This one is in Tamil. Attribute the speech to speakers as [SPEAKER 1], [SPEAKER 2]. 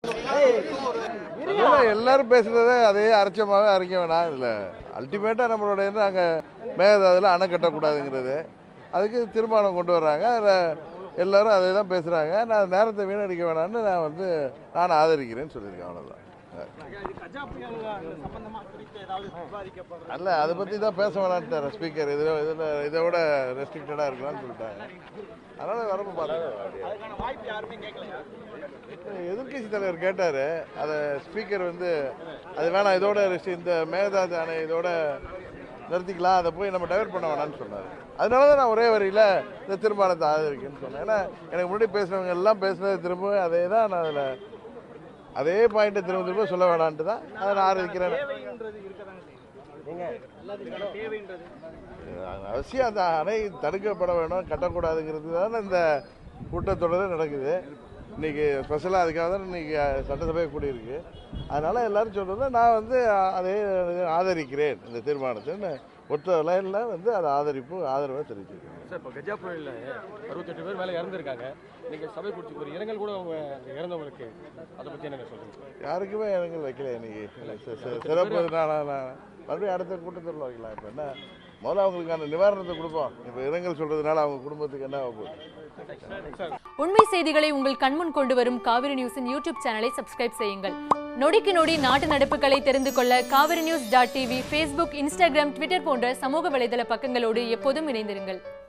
[SPEAKER 1] அதனால எல்லாரும் பேசுறதே அதே அரைச்சமாவே அரைக்க வேணாம் இதுல அல்டிமேட்டா நம்மளோட என்ன அங்க மேகதாதுல அணை கட்டக்கூடாதுங்கிறது அதுக்கு தீர்மானம் கொண்டு வர்றாங்க அதுல எல்லாரும் அதே தான் பேசுறாங்க நான் நேரத்தை வீணடிக்க வேணாம்னு நான் வந்து நான் ஆதரிக்கிறேன்னு சொல்லியிருக்கேன் அவ்வளவுதான்
[SPEAKER 2] கஜா புயல் சம்பந்தமா குறித்து ஏதாவது விவாதிக்கப்படுறது
[SPEAKER 1] அல்ல அதை பத்தி தான் பேச வேணான்ட்டார் ஸ்பீக்கர் இதுல இதுல இதை விட ரெஸ்ட்ரிக்டடா இருக்கலாம்னு சொல்லிட்டாங்க அதனால வரப்ப பார்த்துக்கலாம்
[SPEAKER 2] அதுக்கான வாய்ப்பு யாருமே கேட்கலையா
[SPEAKER 1] எதிர்க்கட்சி தலைவர் கேட்டாரு அதை ஸ்பீக்கர் வந்து அது வேணாம் இதோட ரெஸ்ட் இந்த மேகதாது அணை இதோட நிறுத்திக்கலாம் அதை போய் நம்ம டைவர்ட் பண்ண வேணாம்னு சொன்னார் அதனால தான் நான் ஒரே வரியில் இந்த தீர்மானத்தை ஆதரிக்கேன்னு சொன்னேன் ஏன்னா எனக்கு முன்னாடி பேசுனவங்க எல்லாம் பேசுனது திரும்ப அதே தான் நான் அதில் அதே பாயிண்ட்டை திரும்ப திரும்ப சொல்ல வேணான்ட்டு தான் அதை நான் ஆதரிக்கிறேன்
[SPEAKER 2] தேவைன்றது இருக்கதாங்க செய்யும் எல்லாத்துக்கான தேவைன்றது
[SPEAKER 1] அவசியம் அந்த அணை தடுக்கப்பட வேணும் கட்டக்கூடாதுங்கிறது தானே இந்த கூட்டத்தொடர் நடக்குது இன்னைக்கு ஸ்பெஷலாக அதுக்காக தான் இன்னைக்கு சட்டசபை கூடியிருக்கு அதனால எல்லாரும் சொல்றது நான் வந்து அதை ஆதரிக்கிறேன் இந்த தீர்மானத்தை ஒற்ற லைனில் வந்து அதை ஆதரிப்பு ஆதரவை தெரிவிச்சிருக்கேன்
[SPEAKER 3] சார் இப்போ கஜா புயலில் அறுபத்தெட்டு பேர் மேலே இறந்துருக்காங்க நீங்கள் சபை குறித்து ஒரு இரங்கல் கூட அவங்க இறந்தவங்களுக்கு அதை பற்றி என்ன சொல்லுங்கள்
[SPEAKER 1] யாருக்குமே இரங்கல் வைக்கல இன்னைக்கு சி- சி- சிறப்பு நாளா நான் மறுபடியும் அடுத்த கூட்டத்தில் வைக்கலாம் இப்போ என்ன முதல்ல அவங்களுக்கான நிவாரணத்தை கொடுப்போம் இப்போ இரங்கல் சொல்றதுனால அவங்க குடும்பத்துக்கு என்ன ஆக போகுது
[SPEAKER 4] உண்மை செய்திகளை உங்கள் கண்முன் கொண்டு வரும் காவிரி நியூஸின் யூடியூப் சேனலை சப்ஸ்கிரைப் செய்யுங்கள் நொடிக்கு நொடி நாட்டு நடப்புகளை தெரிந்து கொள்ள Kaveri news dot TV Facebook Instagram Twitter போன்ற சமூக வலைதள பக்கங்களோடு எப்போதும் இணைந்திருங்கள்